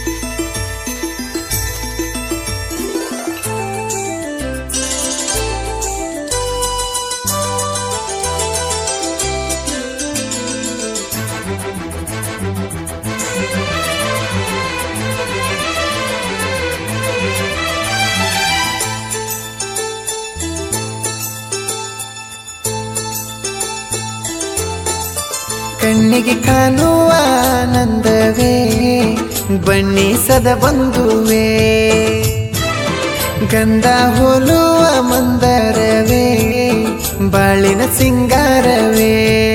ಕಣ್ಣಿಗೆ ಕಾಣುವ ಆನಂದವೇ ಬಣ್ಣಿಸದ ಬಂಧುವೇ ಗಂಧ ಹೋಲುವ ಮಂದರವೇ ಬಾಳಿನ ಸಿಂಗಾರವೇ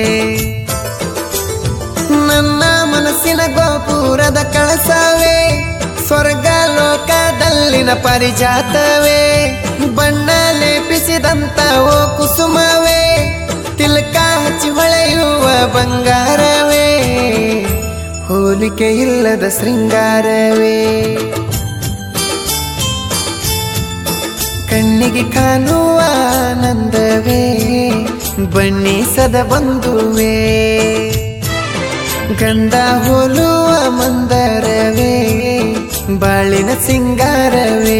ನನ್ನ ಮನಸ್ಸಿನ ಗೋಪುರದ ಕಳಸವೇ ಸ್ವರ್ಗ ಲೋಕದಲ್ಲಿನ ಪರಿಜಾತವೇ ಬಣ್ಣ ಲೇಪಿಸಿದಂತ ಓ ಕುಸುಮವೇ ತಿಲಕ ಹಚ್ಚಿ ಹೊಳೆಯುವ ಬಂಗಾರವೇ ಹೋಲಿಕೆ ಇಲ್ಲದ ಶೃಂಗಾರವೇ ಕಣ್ಣಿಗೆ ಕಾಣುವ ಆನಂದವೇ ಬಣ್ಣಿಸದ ಬಂಧುವೇ ಗಂಧ ಹೋಲುವ ಮಂದರವೇ ಬಾಳಿನ ಸಿಂಗಾರವೇ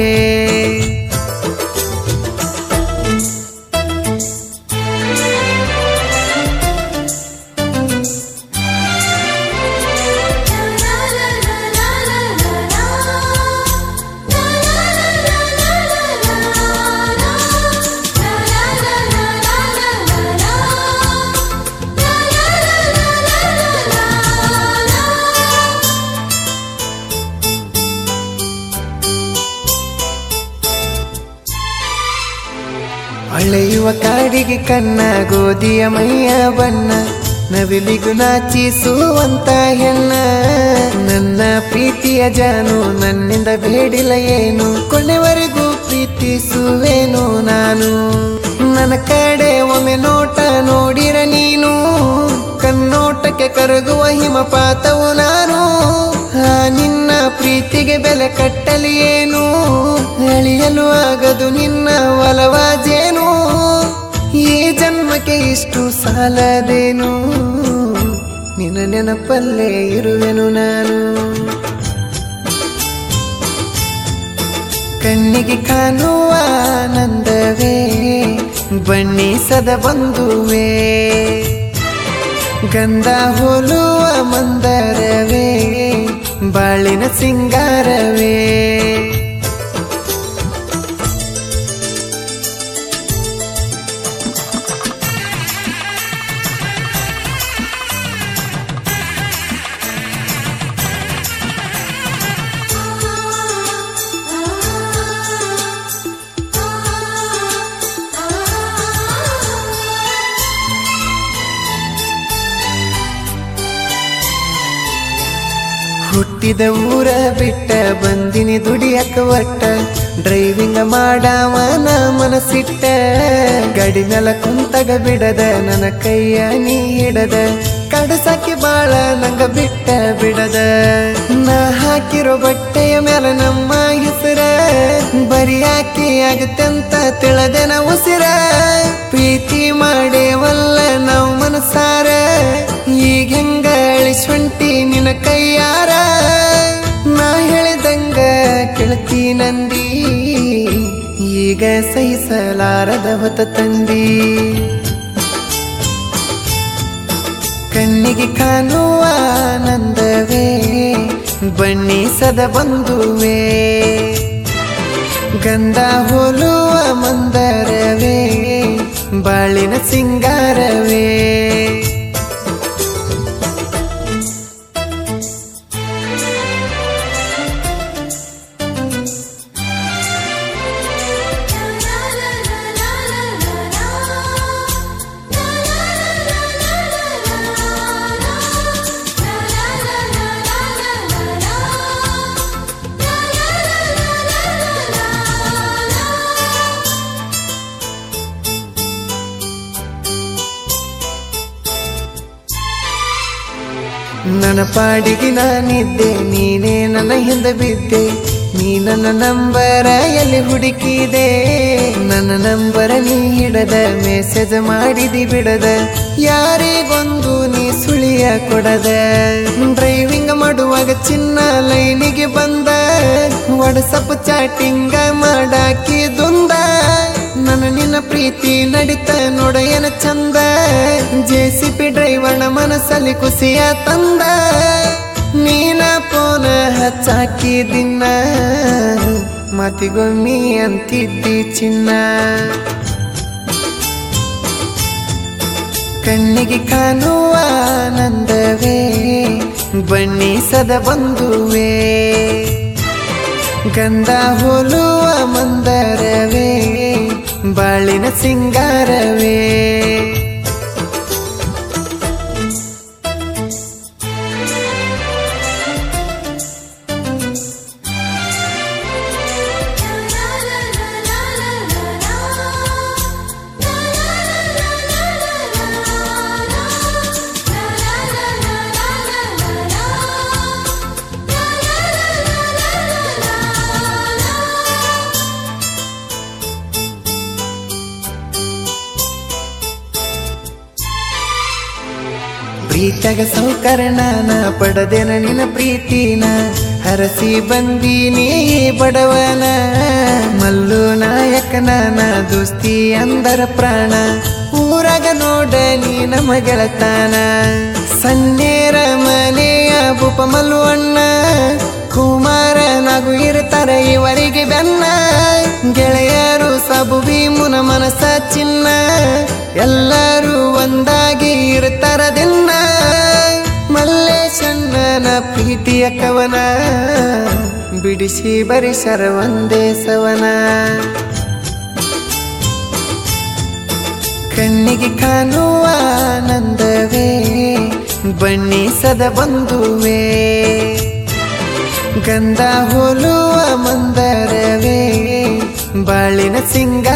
ಅಳೆಯುವ ಕಾಡಿಗೆ ಕನ್ನ ಗೋಧಿಯ ಮೈಯ ಬಣ್ಣ ನವಿಲಿಗು ನಾಚಿಸುವಂತ ಹೆಣ್ಣ ನನ್ನ ಪ್ರೀತಿಯ ಜಾನು ನನ್ನಿಂದ ಬೇಡಿಲ್ಲ ಏನು ಕೊನೆವರೆಗೂ ಪ್ರೀತಿಸುವೇನು ನಾನು ನನ್ನ ಕಡೆ ಒಮ್ಮೆ ನೋಟ ನೋಡಿರ ನೀನು ಕನ್ನೋಟಕ್ಕೆ ಕರಗುವ ಹಿಮಪಾತವು ನಾನು ಆ ನಿನ್ನ ಪ್ರೀತಿಗೆ ಬೆಲೆ ಕಟ್ಟಲಿ ಏನು ಅಳಿಯಲು ಆಗದು ನಿನ್ನ ಒಲವಾಜೇನು ಈ ಜನ್ಮಕ್ಕೆ ಇಷ್ಟು ಸಾಲದೇನು ನಿನ್ನ ನೆನಪಲ್ಲೇ ಇರುವೆನು ನಾನು ಕಣ್ಣಿಗೆ ಕಾಣುವ ಆನಂದವೇ ಬಣ್ಣಿಸದ ಬಂಧುವೇ ಗಂಧ ಹೋಲುವ ಮಂದರವೇ ಬಾಳಿನ ಸಿಂಗಾರವೇ ಹುಟ್ಟಿದ ಊರ ಬಿಟ್ಟ ಬಂದಿನಿ ದುಡಿಯಕ ಒಟ್ಟ ಡ್ರೈವಿಂಗ್ ಮಾಡಾವನ ಮನಸ್ಸಿಟ್ಟ ಗಾಡಿ ಮೇಲ ಕುಂತಗ ಬಿಡದ ನನ್ನ ಕೈಯ ನೀ ಹಿಡದ ಕಡಸಾಕಿ ಬಾಳ ನಂಗ ಬಿಟ್ಟ ಬಿಡದ ನಾ ಹಾಕಿರೋ ಬಟ್ಟೆಯ ಮೇಲೆ ನಮ್ಮ ಹೆಸರ ಬರಿ ಹಾಕಿ ಆಗತ್ತಂತ ತಿಳದೆನ ಉಸಿರ ಪ್ರೀತಿ ಮಾಡೇವಲ್ಲ ನಾವು ಮನಸಾರ ಈಗ ಹೆಂಗ ಅಳಿಸ್ವಂಟಿ ನಿನ್ನ ಕೈಯಾರ ನಾ ಹೇಳಿದಂಗ ಕೇಳ್ತಿ ನಂದಿ ಈಗ ಸಹಿಸಲಾರದ ಹೊತ್ತ ತಂದಿ ಕಣ್ಣಿಗೆ ಕಾಣುವ ಆನಂದವೇ ಬಣ್ಣಿಸದ ಬಂಧುವೇ ಗಂಧ ಹೋಲುವ ಮಂದರವೇ ಬಾಳಿನ ಸಿಂಗಾರವೇ ನನ್ನ ಪಾಡಿಗೆ ನಾನಿದ್ದೆ ನೀನೇ ನನ್ನ ಹಿಂದೆ ಬಿದ್ದೆ ನೀ ನನ್ನ ನಂಬರ ಎಲ್ಲಿ ಹುಡುಕಿದೆ ನನ್ನ ನಂಬರ ನೀ ಹಿಡದ ಮೆಸೇಜ್ ಮಾಡಿದಿ ಬಿಡದ ಯಾರಿಗೊಂದು ನೀ ಸುಳಿಯ ಕೊಡದ ಡ್ರೈವಿಂಗ್ ಮಾಡುವಾಗ ಚಿನ್ನ ಲೈನಿಗೆ ಫೋನಿಗೆ ಬಂದ ವಾಟ್ಸಪ್ ಚಾಟಿಂಗ ಮಾಡಾಕಿ ದುಂದ ನನ್ನ ನಿನ್ನ ಪ್ರೀತಿ ನಡಿತ ನೋಡ ಏನ ಚಂದ ಜೆ ಸಿ ಪಿ ಡ್ರೈವರ್ನ ಮನಸ್ಸಲ್ಲಿ ಖುಷಿಯ ತಂದ ನೀನ ಫೋನ ಹಚ್ಚಾಕಿ ದಿನ ಮತಿಗೊಮ್ಮಿ ಅಂತಿದ್ದಿ ಚಿನ್ನ ಕಣ್ಣಿಗೆ ಕಾಣುವ ಆನಂದವೇ ಬಣ್ಣಿಸದ ಬಂಧುವೆ ಗಂಧ ಹೋಲುವ ಮಂದರವೇ ಬಾಳಿನ ಸಿಂಗಾರವೇ ಪ್ರೀತಗ ಸೌಕರ್ಣನ ಪಡೆದೆನ ನಿನ್ನ ಪ್ರೀತಿನ ಹರಸಿ ಬಂದೀನಿ ಬಡವನ ಮಲ್ಲು ನಾಯಕನ ನಾ ದೋಸ್ತಿ ಅಂದರ ಪ್ರಾಣ ಊರಾಗ ನೋಡ ನೀ ನಮ್ಮ ಗೆಳತಾನ ಸನ್ನೇರ ಮನೆಯ ಬುಪ ಮಲ್ಲು ಅಣ್ಣ ಕುಮಾರ ನಗು ಇರ್ತಾರ ಇವರಿಗೆ ಬೆನ್ನ ಗೆಳೆಯರು ಸಬು ಭೀಮುನ ಮನಸ ಚಿನ್ನ ಎಲ್ಲರೂ ಒಂದಾಗಿ ಇರ್ತಾರ ದಿನ ಮಲ್ಲೇಶಣ್ಣನ ಪ್ರೀತಿಯ ಕವನ ಬಿಡಿಸಿ ಬರಿಸರ ಒಂದೇ ಸವನ ಕಣ್ಣಿಗೆ ಕಾಣುವ ಆನಂದವೇ ಬಣ್ಣಿಸದ ಬಂಧುವೆ ಗಂಧ ಹೋಲುವ ಮಂದರವೇ ಬಾಳಿನ ಸಿಂಗ